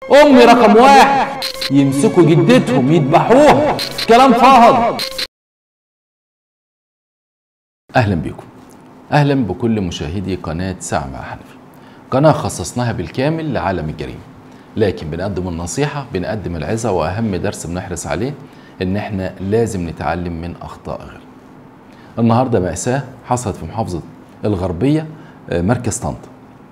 امي رقم واحد يمسكوا جدتهم يذبحوها كلام فاضي اهلا بكم اهلا بكل مشاهدي قناه ساعه مع حنفي قناه خصصناها بالكامل لعالم الجريمه لكن بنقدم النصيحه بنقدم العظه واهم درس بنحرص عليه ان احنا لازم نتعلم من اخطاء غيرنا النهارده مأساة حصلت في محافظة الغربية آه، مركز طنطا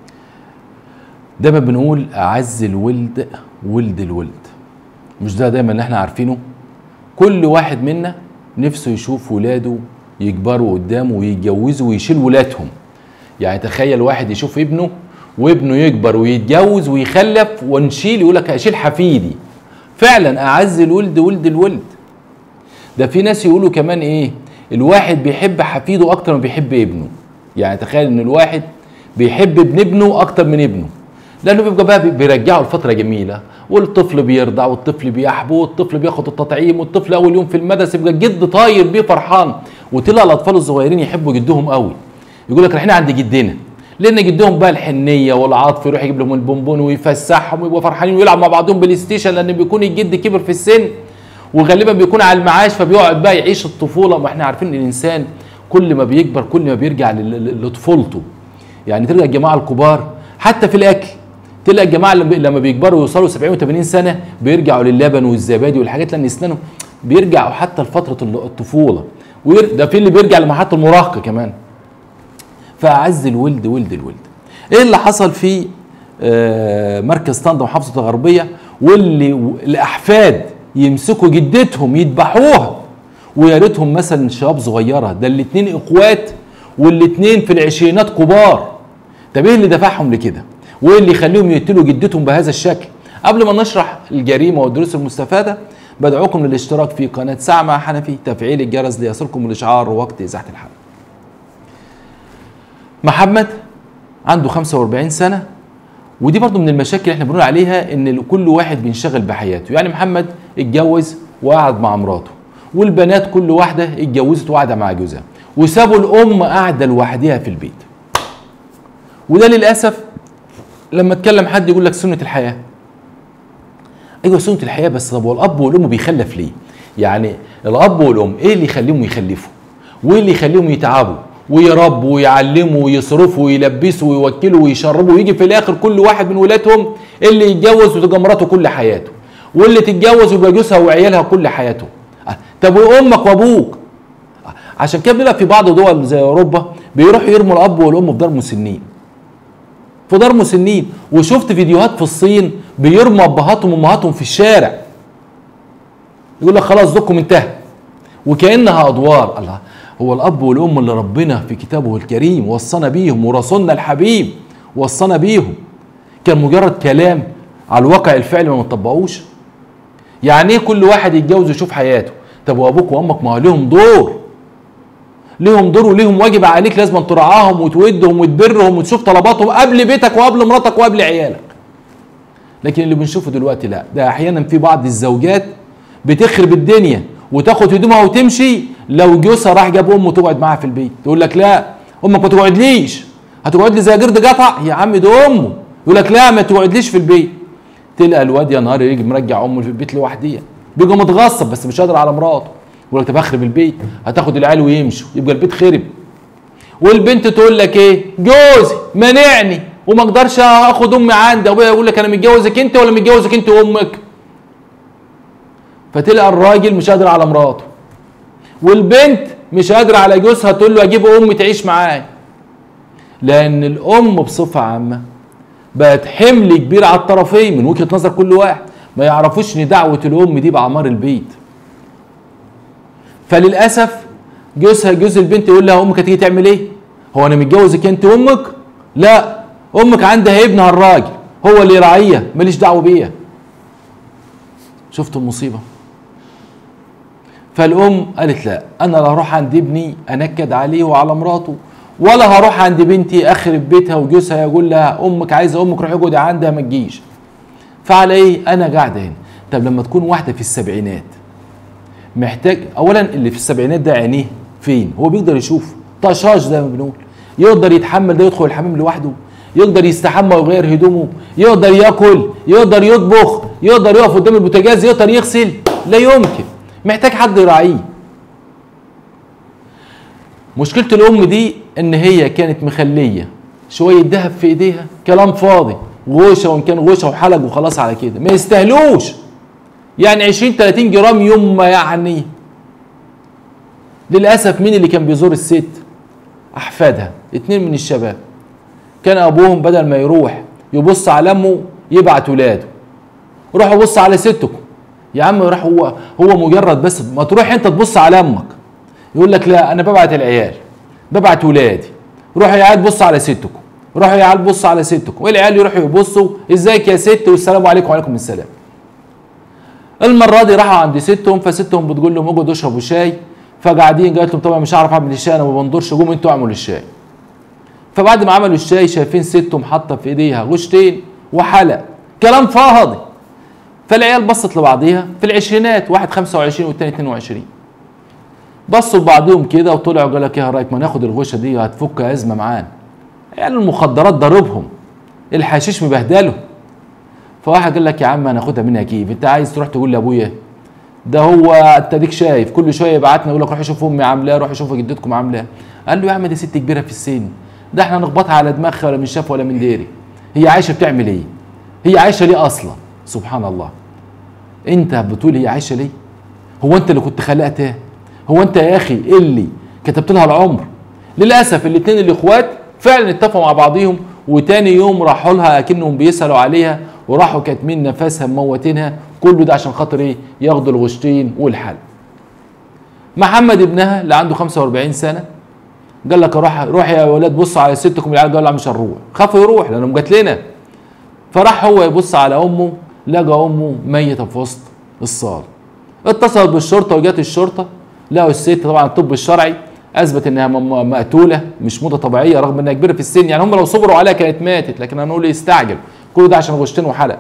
دايما بنقول أعز الولد ولد الولد مش ده دايما اللي احنا عارفينه كل واحد منا نفسه يشوف ولاده يكبروا قدامه ويتجوزوا ويشيل ولادهم يعني تخيل واحد يشوف ابنه وابنه يكبر ويتجوز ويخلف ونشيل يقول لك اشيل حفيدي فعلا اعز الولد ولد الولد ده في ناس يقولوا كمان ايه الواحد بيحب حفيده اكتر ما بيحب ابنه يعني تخيل ان الواحد بيحب ابن ابنه اكتر من ابنه لانه بيبقى بقى بيرجعه لفتره جميله والطفل بيرضع والطفل بيحبو والطفل بياخد التطعيم والطفل اول يوم في المدرسه يبقى الجد طاير بيه فرحان وطلع الاطفال الصغيرين يحبوا جدهم قوي يقول لك رايحين عند جدنا لان جدهم بقى الحنيه والعطف يروح يجيب لهم البونبون ويفسحهم ويبقوا فرحانين ويلعبوا مع بعضهم بلاي ستيشن لان بيكون الجد كبر في السن وغالبا بيكون على المعاش فبيقعد بقى يعيش الطفوله ما احنا عارفين ان الانسان كل ما بيكبر كل ما بيرجع لل- لل- لطفولته يعني تلقى الجماعه الكبار حتى في الاكل تلقى الجماعه اللي بي- لما بيكبروا يوصلوا 70 و80 سنه بيرجعوا للبن والزبادي والحاجات لان اسنانهم بيرجعوا حتى لفتره ال- الطفوله وير- ده في اللي بيرجع لمرحله المراهقه كمان فاعز الولد ولد الولد ايه اللي حصل في آه، مركز طنطا محافظه الغربيه واللي و- الاحفاد يمسكوا جدتهم يذبحوها ويا ريتهم مثلا شباب صغيره ده الاتنين اخوات والاتنين في العشرينات كبار طب ايه اللي دفعهم لكده وايه اللي يخليهم يقتلوا جدتهم بهذا الشكل قبل ما نشرح الجريمه والدروس المستفاده بدعوكم للاشتراك في قناه ساعه مع حنفي تفعيل الجرس ليصلكم الاشعار وقت ازاحه الحلقه محمد عنده 45 سنه ودي برضو من المشاكل اللي احنا بنقول عليها ان كل واحد بينشغل بحياته يعني محمد اتجوز وقعد مع مراته والبنات كل واحده اتجوزت وقاعده مع جوزها وسابوا الام قاعده لوحدها في البيت وده للاسف لما اتكلم حد يقول لك سنه الحياه ايوه سنه الحياه بس طب هو الاب والام بيخلف ليه يعني الاب والام ايه اللي يخليهم يخلفوا وايه اللي يخليهم يتعبوا ويربوا ويعلموا ويصرفوا ويلبسوا ويوكلوا ويشربوا ويجي في الاخر كل واحد من ولادهم اللي يتجوز وتبقى مراته كل حياته واللي تتجوز ويبقى جوزها وعيالها كل حياته أه، طب وامك وابوك أه، عشان كده بنبقى في بعض دول زي اوروبا بيروحوا يرموا الاب والام في دار مسنين في دار مسنين وشفت فيديوهات في الصين بيرموا ابهاتهم وامهاتهم في الشارع يقول لك خلاص دكم انتهى وكانها ادوار الله هو الاب والام اللي ربنا في كتابه الكريم وصانا بيهم ورسولنا الحبيب وصانا بيهم كان مجرد كلام على الواقع الفعلي ما نطبقوش يعني ايه كل واحد يتجوز ويشوف حياته طب وابوك وامك ما هو ليهم دور ليهم دور وليهم واجب عليك لازم تراعاهم وتودهم وتبرهم وتشوف طلباتهم قبل بيتك وقبل مراتك وقبل عيالك لكن اللي بنشوفه دلوقتي لا ده احيانا في بعض الزوجات بتخرب الدنيا وتاخد هدومها وتمشي لو جوزها راح جاب امه تقعد معاها في البيت تقول لك لا امك ما تقعدليش هتقعد لي زي جرد قطع يا عم ده امه يقول لك لا ما تقعدليش في البيت تلقى الواد يا نهار يجي مرجع امه في البيت لوحديها بيبقى متغصب بس مش قادر على مراته يقول لك طب اخرب البيت هتاخد العيال ويمشوا يبقى البيت خرب والبنت تقول لك ايه جوزي منعني وما اقدرش اخد امي عندي ابويا يقول لك انا متجوزك انت ولا متجوزك انت وامك فتلقى الراجل مش قادر على مراته والبنت مش قادره على جوزها تقول له اجيب امي تعيش معايا لان الام بصفه عامه بقت حمل كبير على الطرفين من وجهه نظر كل واحد ما يعرفوش ان دعوه الام دي باعمار البيت فللاسف جوزها جوز البنت يقول لها امك هتيجي تعمل ايه هو انا متجوزك انت وامك لا امك عندها ابنها الراجل هو اللي يراعيها ماليش دعوه بيها شفتوا المصيبه فالام قالت لا انا لا هروح عند ابني انكد عليه وعلى مراته ولا هروح عند بنتي اخرب بيتها وجوزها يقول لها امك عايزه امك روحي اقعدي عندها ما تجيش فعلى ايه انا قاعده هنا طب لما تكون واحده في السبعينات محتاج اولا اللي في السبعينات ده عينيه فين هو بيقدر يشوف طشاش زي ما بنقول يقدر يتحمل ده يدخل الحمام لوحده يقدر يستحمى ويغير هدومه يقدر ياكل يقدر يطبخ يقدر يقف قدام البوتاجاز يقدر يغسل لا يمكن محتاج حد يراعيه مشكله الام دي ان هي كانت مخليه شويه ذهب في ايديها كلام فاضي غوشه وان كان غوشه وحلق وخلاص على كده ما يستاهلوش يعني 20 30 جرام يوم ما يعني للاسف مين اللي كان بيزور الست احفادها اتنين من الشباب كان ابوهم بدل ما يروح يبص على امه يبعت ولاده روحوا بص على ستكم يا عم راح هو هو مجرد بس ما تروح انت تبص على امك يقول لك لا انا ببعت العيال ببعت ولادي روحوا يا عيال بص على ستكم روحوا يا عيال بص على ستكم والعيال يروحوا يبصوا ازيك يا ست والسلام عليكم وعليكم السلام المره دي راحوا عند ستهم فستهم بتقول لهم اقعدوا اشربوا شاي فقاعدين قالت لهم طبعا مش هعرف اعمل الشاي انا ما بندورش قوم انتوا اعملوا الشاي فبعد ما عملوا الشاي شايفين ستهم حاطه في ايديها غشتين وحلق كلام فاضي فالعيال بصت لبعضيها في العشرينات واحد 25 والتاني 22 بصوا لبعضهم كده وطلعوا قال لك ايه رايك ما ناخد الغشه دي هتفك ازمه معانا عيال المخدرات ضاربهم الحشيش مبهدلهم فواحد قال لك يا عم هناخدها منها كيف انت عايز تروح تقول لابويا ده هو انت ديك شايف كل شويه يبعتنا يقول لك روح شوف امي عاملاه روح شوف جدتكم عاملاه قال له يا عم دي ست كبيره في السن ده احنا نخبطها على دماغها ولا من شاف ولا من ديري هي عايشه بتعمل ايه هي عايشه ليه اصلا سبحان الله انت بتقول هي عايشه ليه هو انت اللي كنت خلقتها هو انت يا اخي اللي كتبت لها العمر للاسف الاثنين الاخوات فعلا اتفقوا مع بعضهم وتاني يوم راحوا لها اكنهم بيسالوا عليها وراحوا كاتمين نفسها مموتينها كله ده عشان خاطر ايه ياخدوا الغشتين والحل محمد ابنها اللي عنده 45 سنه قال لك روح روح يا ولاد بصوا على ستكم العيال قالوا لا مش هنروح خافوا يروح لانهم جات لنا فراح هو يبص على امه لقى امه ميته في وسط الصاله اتصل بالشرطه وجات الشرطه لقوا الست طبعا الطب الشرعي اثبت انها م- مقتوله مش موته طبيعيه رغم انها كبيره في السن يعني هم لو صبروا عليها كانت ماتت لكن هنقول يستعجل كل ده عشان غشتين وحلق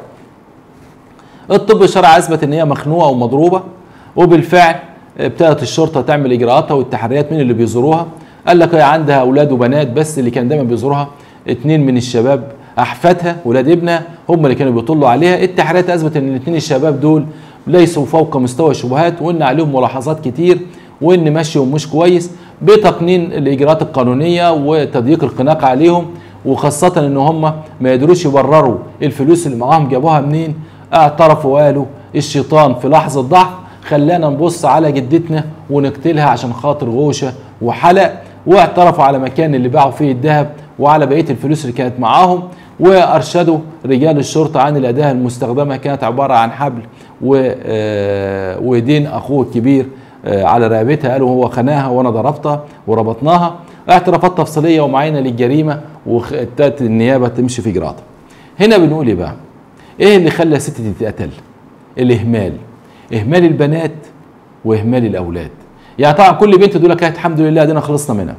الطب الشرعي اثبت ان هي مخنوقه ومضروبه وبالفعل ابتدت الشرطه تعمل اجراءاتها والتحريات مين اللي بيزوروها قال لك هي عندها اولاد وبنات بس اللي كان دايما بيزوروها اتنين من الشباب احفادها ولاد ابنها هم اللي كانوا بيطلوا عليها التحريات اثبت ان الاثنين الشباب دول ليسوا فوق مستوى الشبهات وان عليهم ملاحظات كتير وان ماشيهم مش كويس بتقنين الاجراءات القانونيه وتضييق الخناق عليهم وخاصه ان هم ما يقدروش يبرروا الفلوس اللي معاهم جابوها منين اعترفوا وقالوا الشيطان في لحظه ضعف خلانا نبص على جدتنا ونقتلها عشان خاطر غوشه وحلق واعترفوا على مكان اللي باعوا فيه الذهب وعلى بقيه الفلوس اللي كانت معاهم وارشدوا رجال الشرطه عن الاداه المستخدمه كانت عباره عن حبل و آه، وايدين اخوه الكبير آه، على رقبتها قالوا هو خناها وانا ضربتها وربطناها اعترافات تفصيليه ومعاينه للجريمه وابتدت النيابه تمشي في اجراءاتها. هنا بنقول ايه بقى؟ ايه اللي خلى الست دي تتقتل؟ الاهمال. اهمال البنات واهمال الاولاد. يعني طبعا كل بنت تقول لك الحمد لله دينا خلصنا منها.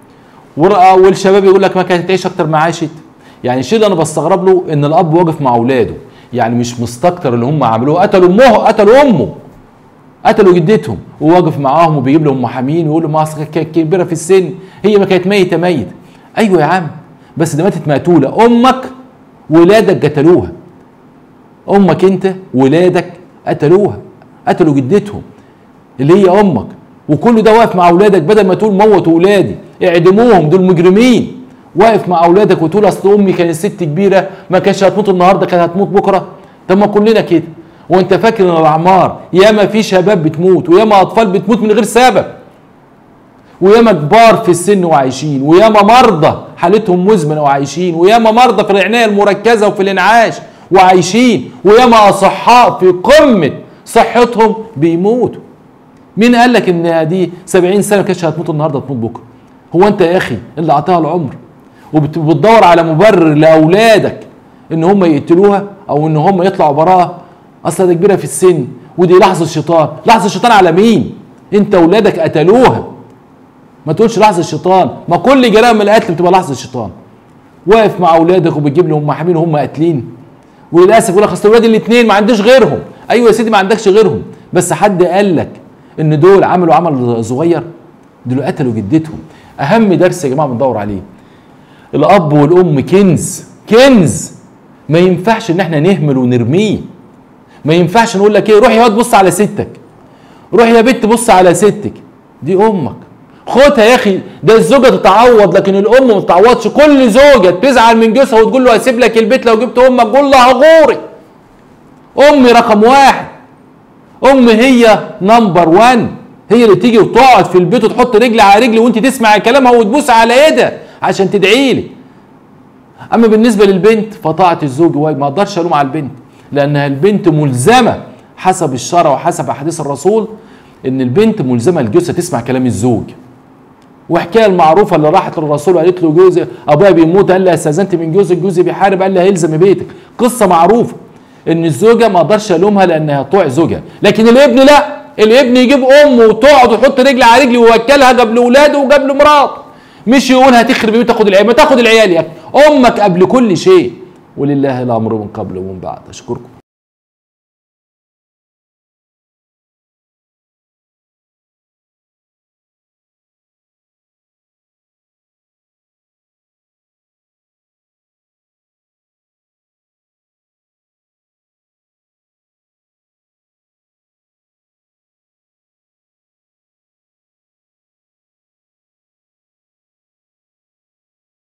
ور- والشباب يقول لك ما كانت تعيش اكتر ما عاشت. يعني الشيء اللي انا بستغرب له ان الاب واقف مع اولاده يعني مش مستكتر اللي هم عملوه قتلوا امه قتلوا امه قتلوا جدتهم وواقف معاهم وبيجيب لهم محامين ويقول لهم ما أصل كانت كبيره في السن هي ما كانت ميته ميت ايوه يا عم بس ده ماتت مقتوله امك ولادك قتلوها امك انت ولادك قتلوها قتلوا جدتهم اللي هي امك وكل ده واقف مع اولادك بدل ما تقول موتوا اولادي اعدموهم دول مجرمين واقف مع اولادك وتقول اصل امي كانت ست كبيره ما كانتش هتموت النهارده كانت هتموت بكره طب ما كلنا كده وانت فاكر ان الاعمار ياما في شباب بتموت وياما اطفال بتموت من غير سبب وياما كبار في السن وعايشين وياما مرضى حالتهم مزمنه وعايشين وياما مرضى في العنايه المركزه وفي الانعاش وعايشين وياما اصحاء في قمه صحتهم بيموتوا مين قال لك ان دي 70 سنه ما كانتش هتموت النهارده تموت بكره هو انت يا اخي اللي اعطاها العمر وبتدور على مبرر لاولادك ان هم يقتلوها او ان هم يطلعوا براءه اصلا دي كبيره في السن ودي لحظه الشيطان لحظه الشيطان على مين انت اولادك قتلوها ما تقولش لحظه الشيطان ما كل جرائم القتل بتبقى لحظه الشيطان واقف مع اولادك وبتجيب لهم محامين وهم قاتلين وللاسف يقول لك اصل اولادي الاثنين ما عنديش غيرهم ايوه يا سيدي ما عندكش غيرهم بس حد قال لك ان دول عملوا عمل صغير دول قتلوا جدتهم اهم درس يا جماعه بندور عليه الاب والام كنز كنز ما ينفعش ان احنا نهمل ونرميه ما ينفعش نقول لك ايه روح يا واد بص على ستك روح يا بنت بص على ستك دي امك خدها يا اخي ده الزوجه تتعوض لكن الام ما تتعوضش كل زوجه تزعل من جوزها وتقول له هسيب لك البيت لو جبت امك قول لها غوري امي رقم واحد ام هي نمبر وان هي اللي تيجي وتقعد في البيت وتحط رجل على رجل وانت تسمع كلامها وتبوس على ايدها عشان تدعي لي اما بالنسبه للبنت فطاعه الزوج واجب ما اقدرش الوم على البنت لانها البنت ملزمه حسب الشرع وحسب احاديث الرسول ان البنت ملزمه لجوزها تسمع كلام الزوج وحكايه المعروفه اللي راحت للرسول وقالت له جوزي ابويا بيموت قال لها استاذنت من جوزك جوزي بيحارب قال لها هيلزم بيتك قصه معروفه ان الزوجه ما اقدرش الومها لانها طوع زوجها لكن الابن لا الابن يجيب امه وتقعد وتحط رجل على رجل ويوكلها قبل اولاده وقبل مراته مش يقول هتخرب بيوت تاخد العيال ما تاخد العيال يا أخي. امك قبل كل شيء ولله الامر من قبل ومن بعد اشكركم